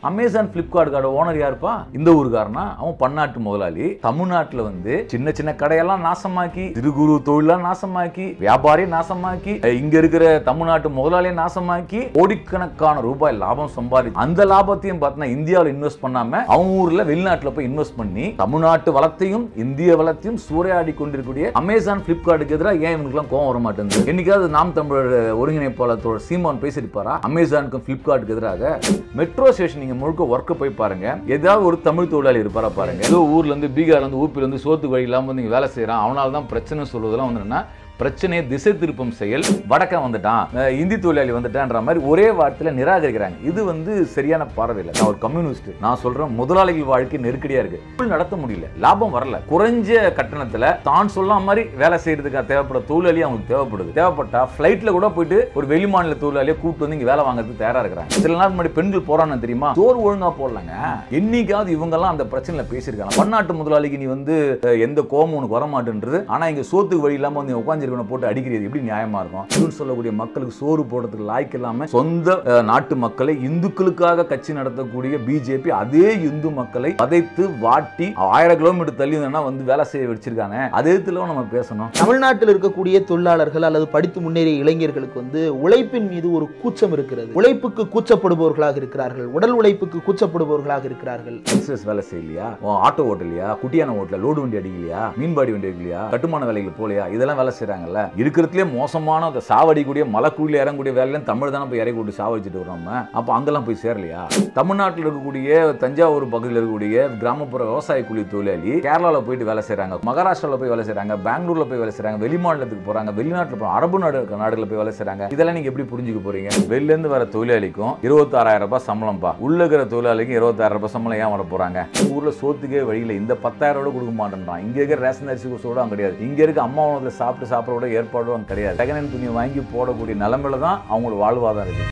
Amazon Flipkart owner யாருப்பா இந்த ஊருக்காரனா அவன் பன்னாட்டு முதலாளி தமிழ்நாட்டுல வந்து சின்ன சின்ன கடையெல்லாம் நாசமாக்கி சிறு குறு தொழிலாம் நாசமாக்கி வியாபாரி நாசமாக்கி அஹ் இங்க இருக்கிற தமிழ்நாட்டு முதலாளியை நாசமாக்கி கோடிக்கணக்கான ரூபாய் லாபம் சம்பாதி அந்த லாபத்தையும் பார்த்தீங்கன்னா இந்தியாவில் இன்வெஸ்ட் பண்ணாம அவங்க ஊர்ல வெளிநாட்டுல போய் இன்வெஸ்ட் பண்ணி தமிழ்நாட்டு வளத்தையும் இந்திய வளத்தையும் சூறையாடி கொண்டிருக்கக்கூடிய அமேசான் பிளிப்கார்ட்டுக்கு எதிராக ஏன் இவங்களுக்குலாம் கோவம் வர மாட்டேங்குது என்னைக்காவது நாம் தமிழர் ஒருங்கிணைப்பாளர் தோழர் சீமான் பேசியிருப்பாரா அமேசானுக்கும் பிளிப்கார்ட்டுக்கு எதிராக மெட்ரோ ஸ்டேஷன் நீங்க முழுக்க ஒர்க்கு போய் பாருங்க ஏதாவது ஒரு தமிழ் தொழிலாளி இருப்பாரா பாருங்க ஏதோ ஊர்ல இருந்து பீகார்ல இருந்து ஊப்பில இருந்து சோத்து வழி இல்லாம வந்து இங்க வேலை செய்யறான் அவனால தான் பிரச்சனை சொல்வதெல்லாம் வந்து என்னன்னா பிரச்சனையை திசை திருப்பும் செயல் வடக்க வந்துட்டான் அஹ் இந்தி தொழிலாளி வந்துட்டான்ற மாதிரி ஒரே வார்த்தையில நிராகரிக்கிறாங்க இது வந்து சரியான பார்வை இல்லை நான் ஒரு கம்யூனிஸ்ட் நான் சொல்றேன் முதலாளிகள் வாழ்க்கை நெருக்கடியா இருக்கு தொழில் நடத்த முடியல லாபம் வரல குறைஞ்ச கட்டணத்துல தான் சொல்லாம மாதிரி வேலை செய்யறதுக்கு தேவைப்பட தொழிலாளி அவங்களுக்கு தேவைப்படுது தேவைப்பட்டா ஃபிளைட்ல கூட போயிட்டு ஒரு வெளி மாநில தொழிலாளியை கூப்பிட்டு வந்து இங்க வேலை வாங்குறதுக்கு தயாரா இருக்கிறாங்க சில நாள் முன்னாடி பெண்கள் போறான்னு தெரியுமா சோறு ஒழுங்கா போடலாங்க என்னைக்காவது இவங்க எல்லாம் அந்த பிரச்சனையில பேசியிருக்காங்க பன்னாட்டு முதலாளிக்கு நீ வந்து அஹ், எந்த கோபம் உனக்கு வர மாட்டேன்றது ஆனா இங்க சோத்துக்கு வழி இல்லாம வந்து உட்காந்துருக்கணும் போட்டு அடிக்கிறது எப்படி நியாயமா இருக்கும் இதுன்னு சொல்லக்கூடிய மக்களுக்கு சோறு போடுறதுக்கு லாய்க்கு இல்லாம சொந்த அஹ், நாட்டு மக்களை இந்துக்களுக்காக கட்சி நடத்தக்கூடிய பிஜேபி அதே இந்து மக்களை பதைத்து வாட்டி ஆயிரம் கிலோமீட்டர் தள்ளி இருந்தா வந்து வேலை செய்ய வச்சிருக்காங்க அதே இடத்துல நம்ம பேசணும் தமிழ்நாட்டில் இருக்கக்கூடிய தொழிலாளர்கள் அல்லது படித்து முன்னேறிய இளைஞர்களுக்கு வந்து உழைப்பின் மீது ஒரு கூச்சம் இருக்கிறது உழைப்புக்கு கூச்சப்படுபவர்களாக இருக்கிறார்கள் உடல் உழைப்புக்கு கூச்சப்படுபவர்களாக இருக்கிறார்கள் பிசினஸ் வேலை செய்யலையா உன் ஆட்டோ ஓட்டலையா குட்டியான ஓட்டல லோடு வண்டி அடிக்கலையா மீன்பாடி வண்டி அடிக்கலையா கட்டுமான வேலைகள் போலையா இதெல்லாம் வேலை செய்றாங்கல்ல இருக்கிறதுலே மோசமான அந்த சாவடிக்கூடிய மலைக்குள்ள இறங்கக்கூடிய வேலையில தமிழ் தானே போய் இறக்கி விட்டு சாவடிச்சுட்டு வரோம் நம்ம அப்போ அங்கெல்லாம் போய் சேரலையா தமிழ்நாட்டில் இருக்கக்கூடிய தஞ்சாவூர் பகுதியில் இருக்கக்கூடிய கிராமப்புற விவசாய கூலி தொழிலாளி கேரளால போயிட்டு வேலை செய்றாங்க மகாராஷ்டிரால போய் வேலை செய்றாங்க பெங்களூர்ல போய் வேலை செய்றாங்க வெளி மாநிலத்துக்கு போறாங்க வெளிநாட்டுல போறாங்க அரபு நாடு நாடுகளில் போய் வேலை செய்றாங்க இதெல்லாம் நீங்க எப்படி புரிஞ்சுக்க போறீங்க வெளில இருந்து வர தொழிலாளிக்கும் இருபத்தாறாயிரம் ரூபாய் சம்பளம்ப்பா உள்ள இருக்கிற தொழிலாளிக்கும் இருபத்தாயிரம் ரூபாய் சம்பளம் ஏன் வர போறாங்க ஊர்ல சோத்துக்கே வழியில இந்த பத்தாயிரம் ரூபாய் கொடுக்க மாட்டேன்றான் இங்க இருக்கிற ரேஷன் அரிசி சோடு அங்க கிடையாது இங்க இருக்க அம்மா உணவுல சாப்பிட்டு சாப்பிட கூட ஏற்பாடும் அங்க கிடையாது செகண்ட் ஹேண்ட் துணியை வாங்கி போடக்கூடிய நிலைமையில தான் அவங்களோட வாழ்வாதாரம் இருக்கு